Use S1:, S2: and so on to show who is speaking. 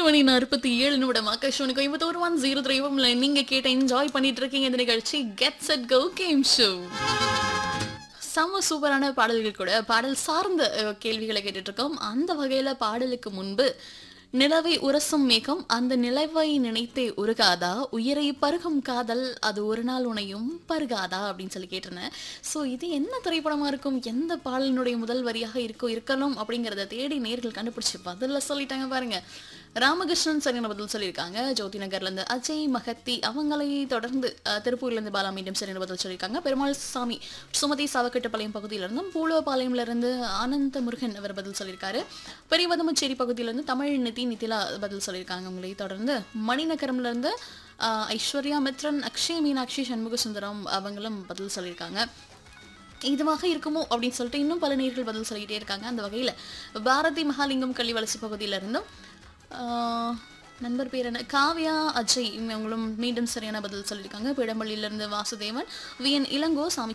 S1: மணி நாற்பத்தி ஏழு நிமிடம் Akashvani Coimbatore one zero three நீங்க கேட்ட என்ஜாய் பண்ணிட்டு இருக்கீங்க இந்த நிகழ்ச்சி get set go game show செம்ம சூப்பரான பாடல்கள் கூட பாடல் சார்ந்த அஹ், கேள்விகளை கேட்டுட்டு இருக்கோம் அந்த வகையில பாடலுக்கு முன்பு நிலவை உரசும் மேகம் அந்த நிலவை நினைத்தே உருகாதா உயிரை பருகும் காதல் அது ஒரு நாள் உனையும் பருகாதா அப்படின்னு சொல்லி கேட்டிருந்தேன் ஸோ இது என்ன திரைப்படமா இருக்கும் எந்த பாடலினுடைய முதல் வரியாக இருக்கோ இருக்கணும் அப்படிங்கிறத தேடி நேர்கள் கண்டுபிடிச்சு பதில்ல சொல்லிட்டாங்க பாருங்க ராமகிருஷ்ணன் சரியான பதில் சொல்லியிருக்காங்க ஜோதி நகர்ல இருந்து அஜய் மகத்தி அவங்களை தொடர்ந்து அஹ், திருப்பூர்ல இருந்து பாலா மீண்டும் சரியான பதில் சொல்லியிருக்காங்க பெருமாள் சாமி சுமதி சாவக்கட்டுப்பாளையம் பகுதியில இருந்தும் பூலோபாளையம்ல இருந்து ஆனந்த முருகன் அவர் பதில் சொல்லியிருக்காரு பெரியவதமச்சேரி பகுதியில இருந்து தமிழ் நிதி நிதிலா பதில் சொல்லியிருக்காங்க உங்களை தொடர்ந்து மணிநகரம்ல இருந்து அஹ், ஐஸ்வர்யா மித்ரன் அக்ஷய் மீனாட்சி சண்முக சுந்தரம் அவங்களும் பதில் சொல்லியிருக்காங்க இதுவாக இருக்குமோ அப்படின்னு சொல்லிட்டு இன்னும் பல நேர்கள் பதில் சொல்லிக்கிட்டே இருக்காங்க அந்த வகையில் பாரதி மகாலிங்கம் கள்ளி வலசு பகுதியில இருந்தும் ஆஹ், நண்பர் பேர் என்ன காவ்யா அஜய் இவங்களும் மீண்டும் சரியான பதில் சொல்லியிருக்காங்க பிடம்பள்ளியிலிருந்து வாசுதேவன் வி என் இளங்கோ சாமி